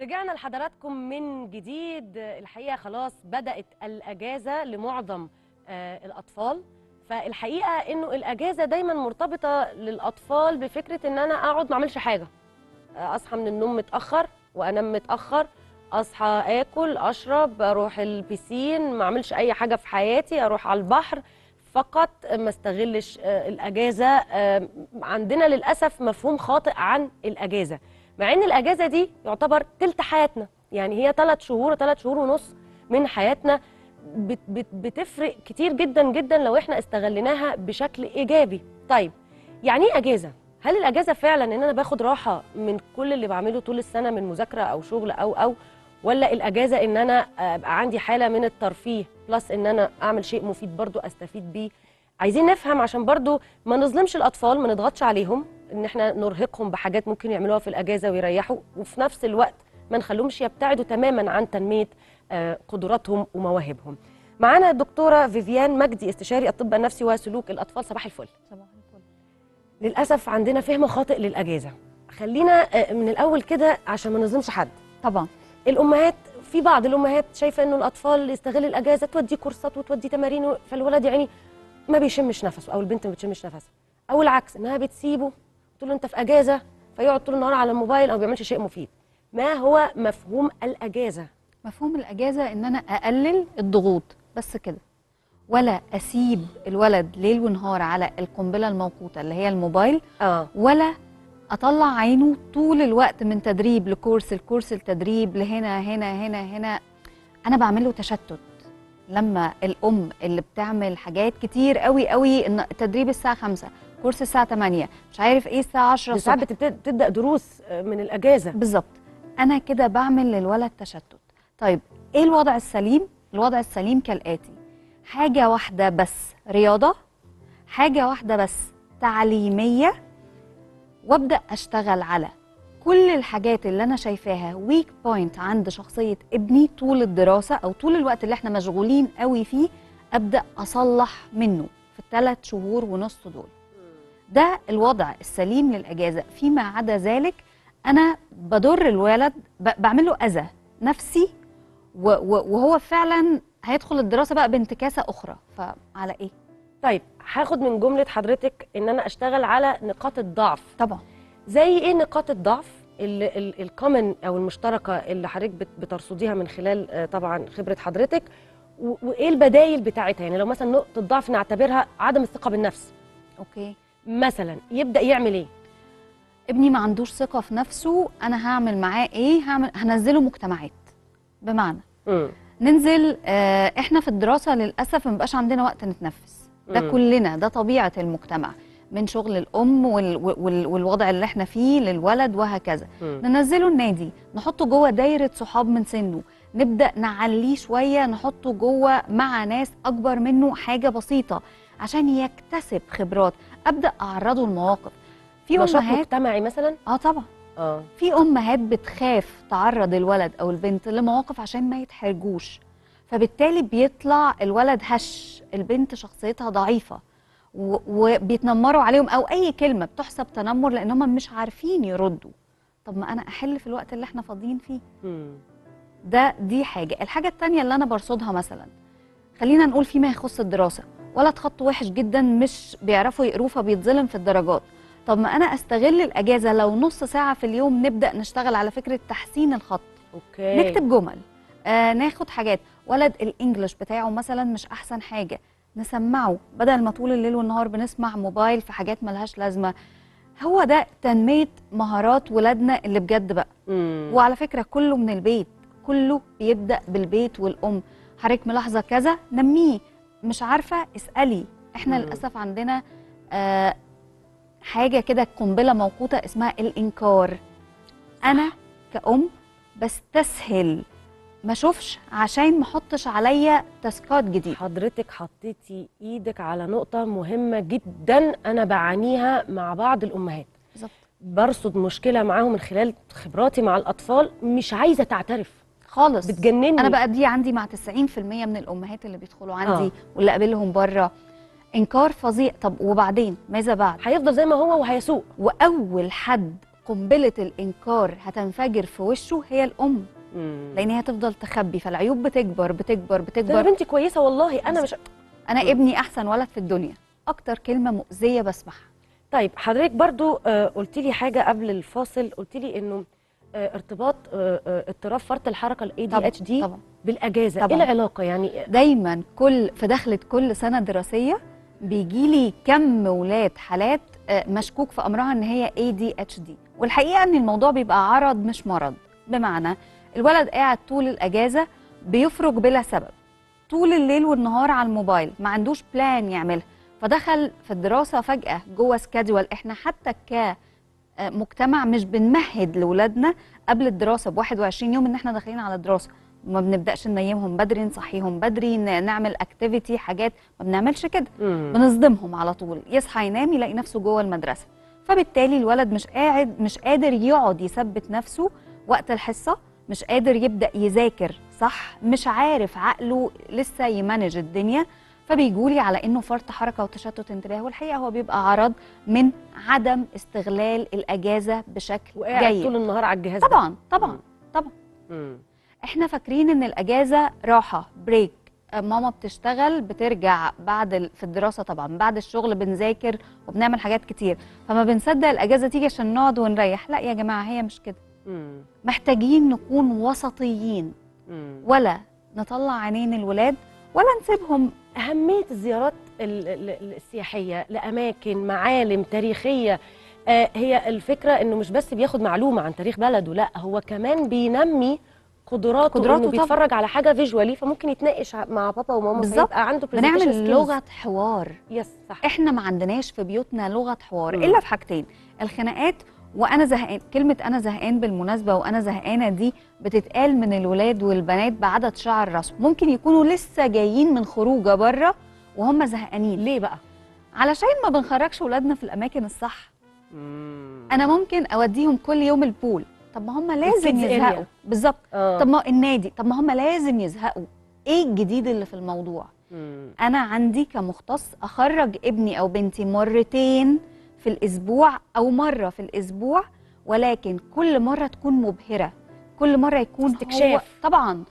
رجعنا لحضراتكم من جديد الحقيقه خلاص بدات الاجازه لمعظم آه، الاطفال فالحقيقه انه الاجازه دايما مرتبطه للاطفال بفكره ان انا اقعد ما اعملش حاجه آه، اصحى من النوم متاخر وانام متاخر اصحى اكل اشرب اروح البسين ما اعملش اي حاجه في حياتي اروح على البحر فقط ما استغلش آه، الاجازه آه، عندنا للاسف مفهوم خاطئ عن الاجازه مع ان الاجازه دي يعتبر تلت حياتنا يعني هي ثلاث شهور ثلاث شهور ونص من حياتنا بت بت بتفرق كتير جدا جدا لو احنا استغليناها بشكل ايجابي طيب يعني ايه اجازه هل الاجازه فعلا ان انا باخد راحه من كل اللي بعمله طول السنه من مذاكره او شغل او او ولا الاجازه ان انا ابقى عندي حاله من الترفيه بلس ان انا اعمل شيء مفيد برضو استفيد بيه عايزين نفهم عشان برضو ما نظلمش الاطفال ما نضغطش عليهم ان احنا نرهقهم بحاجات ممكن يعملوها في الاجازه ويريحوا وفي نفس الوقت ما نخليهمش يبتعدوا تماما عن تنميه آه، قدراتهم ومواهبهم معانا الدكتوره فيفيان مجدي استشاري الطب النفسي وسلوك الاطفال صباح الفل صباح الفل للاسف عندنا فهم خاطئ للاجازه خلينا آه، من الاول كده عشان ما نظلمش حد طبعا الامهات في بعض الامهات شايفه انه الاطفال يستغل الاجازه توديه كورسات وتوديه تمارين و- فالولد يعني ما بيشمش نفسه او البنت ما بتشمش نفسها او العكس انها بتسيبه تقول له انت في اجازه فيقعد طول النهار على الموبايل او ما بيعملش شيء مفيد ما هو مفهوم الاجازه مفهوم الاجازه ان انا اقلل الضغوط بس كده ولا اسيب الولد ليل ونهار على القنبله الموقوته اللي هي الموبايل اه ولا اطلع عينه طول الوقت من تدريب لكورس الكورس التدريب لهنا هنا هنا هنا انا بعمل له تشتت لما الام اللي بتعمل حاجات كتير قوي قوي ان التدريب الساعه 5 كورس الساعه 8 مش عارف ايه الساعه 10 ساعات الصبح بتبتدي تبدا دروس آه، من الاجازه بالظبط انا كده بعمل للولد تشتت طيب ايه الوضع السليم الوضع السليم كالاتي حاجه واحده بس رياضه حاجه واحده بس تعليميه وابدا اشتغل على كل الحاجات اللي انا شايفاها ويك بوينت عند شخصيه ابني طول الدراسه او طول الوقت اللي احنا مشغولين قوي فيه ابدا اصلح منه في الثلاث شهور ونص دول ده الوضع السليم للاجازه فيما عدا ذلك انا بضر الولد ب- بعمل له اذى نفسي و- و- وهو فعلا هيدخل الدراسه بقى بانتكاسه اخرى فعلى ايه طيب هاخد من جمله حضرتك ان انا اشتغل على نقاط الضعف طبعا زي ايه نقاط الضعف الكومن او المشتركه اللي حضرتك بت- بترصديها من خلال آه، طبعا خبره حضرتك و- وايه البدايل بتاعتها يعني لو مثلا نقطه ضعف نعتبرها عدم الثقه بالنفس اوكي مثلا يبدا يعمل ايه ابني ما عندوش ثقه في نفسه انا هعمل معاه ايه هعمل هنزله مجتمعات بمعنى مم. ننزل آه، احنا في الدراسه للاسف ما بقاش عندنا وقت نتنفس ده مم. كلنا ده طبيعه المجتمع من شغل الام وال وال والوضع اللي احنا فيه للولد وهكذا مم. ننزله النادي نحطه جوه دايره صحاب من سنه نبدا نعليه شويه نحطه جوه مع ناس اكبر منه حاجه بسيطه عشان يكتسب خبرات ابدا اعرضه لمواقف في نشاط امهات مجتمعي مثلا اه طبعا اه في امهات بتخاف تعرض الولد او البنت لمواقف عشان ما يتحرجوش فبالتالي بيطلع الولد هش البنت شخصيتها ضعيفه و- وبيتنمروا عليهم او اي كلمه بتحسب تنمر لان هم مش عارفين يردوا طب ما انا احل في الوقت اللي احنا فاضيين فيه مم. ده دي حاجه الحاجه التانية اللي انا برصدها مثلا خلينا نقول فيما يخص الدراسه ولد خطه وحش جدا مش بيعرفوا يقروه فبيتظلم في الدرجات طب ما انا استغل الاجازه لو نص ساعه في اليوم نبدا نشتغل على فكره تحسين الخط اوكي نكتب جمل آه ناخد حاجات ولد الانجليش بتاعه مثلا مش احسن حاجه نسمعه بدل ما طول الليل والنهار بنسمع موبايل في حاجات ملهاش لازمه هو ده تنميه مهارات ولادنا اللي بجد بقى مم. وعلى فكره كله من البيت كله بيبدا بالبيت والام حضرتك ملاحظه كذا نميه مش عارفه اسالي احنا مم. للاسف عندنا آه حاجه كده قنبله موقوته اسمها الانكار انا كأم بستسهل ما اشوفش عشان ما احطش عليا تاسكات جديده حضرتك حطيتي ايدك على نقطه مهمه جدا انا بعانيها مع بعض الامهات بالظبط برصد مشكله معاهم من خلال خبراتي مع الاطفال مش عايزه تعترف خالص بتجنني انا بقى دي عندي مع 90% من الامهات اللي بيدخلوا عندي آه. واللي قابلهم بره انكار فظيع طب وبعدين ماذا بعد هيفضل زي ما هو وهيسوق واول حد قنبله الانكار هتنفجر في وشه هي الام مم. لان هي هتفضل تخبي فالعيوب بتكبر بتكبر ده يا بتكبر بنتي كويسه والله انا مش انا مم. ابني احسن ولد في الدنيا اكتر كلمه مؤذيه بسمعها طيب حضرتك برضو آه، قلت لي حاجه قبل الفاصل قلت لي انه آه، ارتباط آه، آه، اضطراب فرط الحركه الاي دي طبعا اتش دي طبعا بالاجازه طبعا. ايه العلاقه يعني دايما كل في دخلة كل سنة دراسية بيجي لي كم ولاد حالات آه، مشكوك في أمرها إن هي ADHD والحقيقة إن الموضوع بيبقى عرض مش مرض بمعنى الولد قاعد طول الأجازة بيفرج بلا سبب طول الليل والنهار على الموبايل ما عندوش بلان يعملها فدخل في الدراسة فجأة جوه سكادول إحنا حتى ك آه، مجتمع مش بنمهد لولادنا قبل الدراسة ب 21 يوم إن إحنا داخلين على الدراسة ما بنبداش ننيمهم بدري نصحيهم بدري ن- نعمل اكتيفيتي حاجات ما بنعملش كده مم. بنصدمهم على طول يصحى ينام يلاقي نفسه جوه المدرسه فبالتالي الولد مش قاعد مش قادر يقعد يثبت نفسه وقت الحصه مش قادر يبدا يذاكر صح مش عارف عقله لسه يمانج الدنيا فبيجولي على انه فرط حركه وتشتت انتباه والحقيقه هو بيبقى عرض من عدم استغلال الاجازه بشكل وقاعد جيد طول النهار على الجهاز ده. طبعا طبعا طبعا مم. احنا فاكرين ان الاجازه راحه بريك آه، ماما بتشتغل بترجع بعد ال... في الدراسه طبعا بعد الشغل بنذاكر وبنعمل حاجات كتير فما بنصدق الاجازه تيجي عشان نقعد ونريح لا يا جماعه هي مش كده مم. محتاجين نكون وسطيين مم. ولا نطلع عينين الولاد ولا نسيبهم أهمية الزيارات ال- ال- السياحية لأماكن معالم تاريخية آه، هي الفكرة إنه مش بس بياخد معلومة عن تاريخ بلده لا هو كمان بينمي قدراته قدراته إنه طبعاً. بيتفرج على حاجة فيجوالي فممكن يتناقش ع- مع بابا وماما بالظبط. فيبقى عنده presentation بنعمل skills. لغه حوار يس صح احنا ما عندناش في بيوتنا لغه حوار مم. الا في حاجتين الخناقات وانا زهقان كلمه انا زهقان بالمناسبه وانا زهقانه دي بتتقال من الولاد والبنات بعدد شعر راسهم ممكن يكونوا لسه جايين من خروجه بره وهم زهقانين ليه بقى؟ علشان ما بنخرجش ولادنا في الاماكن الصح مم. انا ممكن اوديهم كل يوم البول طب ما هم لازم الkids area. يزهقوا بالظبط آه. طب ما النادي طب ما هم لازم يزهقوا ايه الجديد اللي في الموضوع مم. انا عندي كمختص اخرج ابني او بنتي مرتين في الاسبوع او مره في الاسبوع ولكن كل مره تكون مبهره كل مره يكون هو استكشاف. طبعا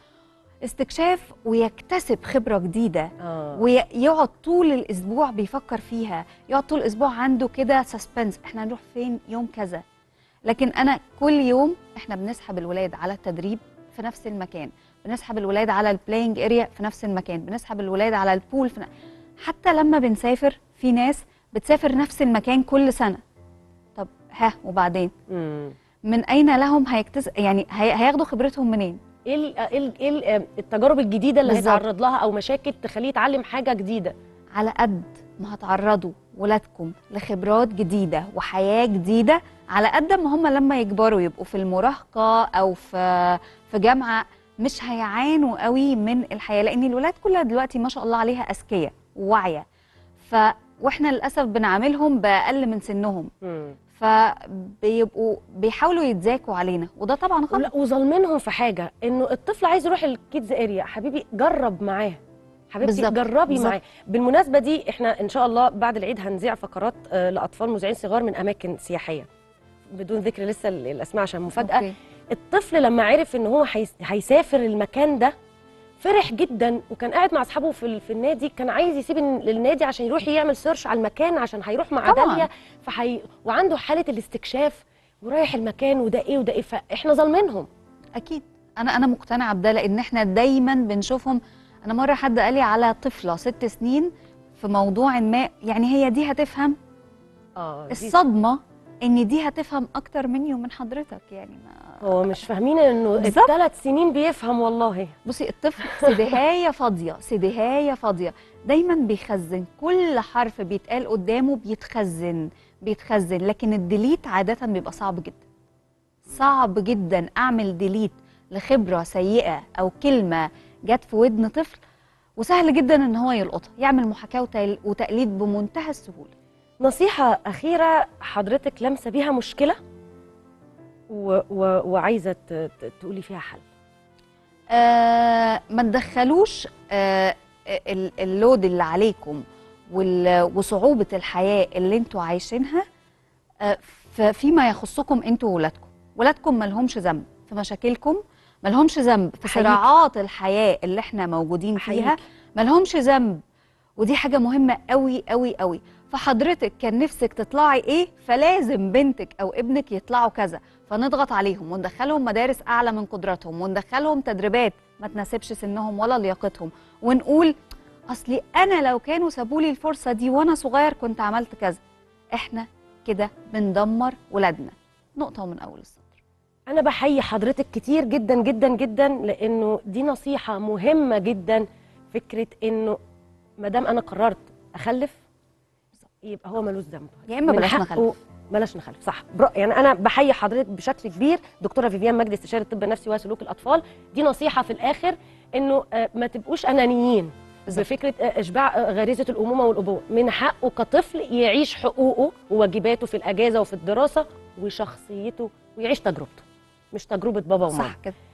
استكشاف ويكتسب خبره جديده آه. ويقعد طول الاسبوع بيفكر فيها يقعد طول الاسبوع عنده كده سسبنس احنا هنروح فين يوم كذا لكن انا كل يوم احنا بنسحب الولاد على التدريب في نفس المكان بنسحب الولاد على البلاينج اريا في نفس المكان بنسحب الولاد على البول في ن... حتى لما بنسافر في ناس بتسافر نفس المكان كل سنه طب ها وبعدين مم. من اين لهم هيكتس يعني هي... هياخدوا خبرتهم منين ايه ال- ايه ال- إيه ال- التجارب الجديده اللي بالظبط. هيتعرض لها او مشاكل تخليه يتعلم حاجه جديده على قد ما هتعرضوا ولادكم لخبرات جديدة وحياة جديدة على قد ما هم لما يكبروا يبقوا في المراهقة أو في في جامعة مش هيعانوا قوي من الحياة لأن الولاد كلها دلوقتي ما شاء الله عليها أذكياء وواعية ف واحنا للأسف بنعاملهم بأقل من سنهم مم. فبيبقوا بيحاولوا يتذاكوا علينا وده طبعا غلط ولا- وظالمينهم في حاجه انه الطفل عايز يروح الكيدز اريا حبيبي جرب معاه حبيبتي بالظبط، جربي بالظبط. معاه بالمناسبه دي احنا ان شاء الله بعد العيد هنذيع فقرات آه، لاطفال مذيعين صغار من اماكن سياحيه بدون ذكر لسه ال- الاسماء عشان مفاجاه أوكي. الطفل لما عرف ان هو هيس- هيسافر المكان ده فرح جدا وكان قاعد مع اصحابه في ال- في النادي كان عايز يسيب الن- النادي عشان يروح يعمل سيرش على المكان عشان هيروح مع طبعاً. داليا فحي... وعنده حاله الاستكشاف ورايح المكان وده ايه وده ايه فاحنا ظالمينهم اكيد انا انا مقتنعه بده لان احنا دايما بنشوفهم انا مره حد قال لي على طفله ست سنين في موضوع ما يعني هي دي هتفهم اه دي- الصدمه ان دي هتفهم اكتر مني ومن حضرتك يعني ما هو مش فاهمين انه بالظبط. الثلاث سنين بيفهم والله بصي الطفل سدهايه فاضيه سدهايه فاضيه دايما بيخزن كل حرف بيتقال قدامه بيتخزن بيتخزن لكن الديليت عاده بيبقى صعب جدا صعب جدا اعمل ديليت لخبره سيئه او كلمه جت في ودن طفل وسهل جدا ان هو يلقطها يعمل محاكاه وتل- وتقليد بمنتهى السهوله نصيحه اخيره حضرتك لامسه بيها مشكله و... و... وعايزه ت... ت- تقولي فيها حل آه ما تدخلوش آه ال- اللود اللي عليكم وال- وصعوبة الحياة اللي انتوا عايشينها آه في ف- فيما يخصكم انتوا وولادكم ولادكم مالهمش ذنب في مشاكلكم مالهمش ذنب في أحييك. صراعات الحياه اللي احنا موجودين فيها أحييك. مالهمش ذنب ودي حاجه مهمه قوي قوي قوي فحضرتك كان نفسك تطلعي ايه فلازم بنتك او ابنك يطلعوا كذا فنضغط عليهم وندخلهم مدارس اعلى من قدراتهم وندخلهم تدريبات ما تناسبش سنهم ولا لياقتهم ونقول اصلي انا لو كانوا سابوا لي الفرصه دي وانا صغير كنت عملت كذا احنا كده بندمر ولادنا نقطه من اول السطر انا بحيي حضرتك كتير جدا جدا جدا لانه دي نصيحه مهمه جدا فكره انه ما دام انا قررت اخلف يبقى هو ملوش ذنب يا اما من بلاش حقه- نخلف بلاش نخلف صح برا يعني انا بحيي حضرتك بشكل كبير دكتوره فيفيان مجدي استشاري الطب النفسي وسلوك الاطفال دي نصيحه في الاخر انه آه، ما تبقوش انانيين بالظبط. بفكره آه، اشباع آه، غريزه الامومه والابوه من حقه كطفل يعيش حقوقه وواجباته في الاجازه وفي الدراسه وشخصيته ويعيش تجربته مش تجربه بابا وماما صح كده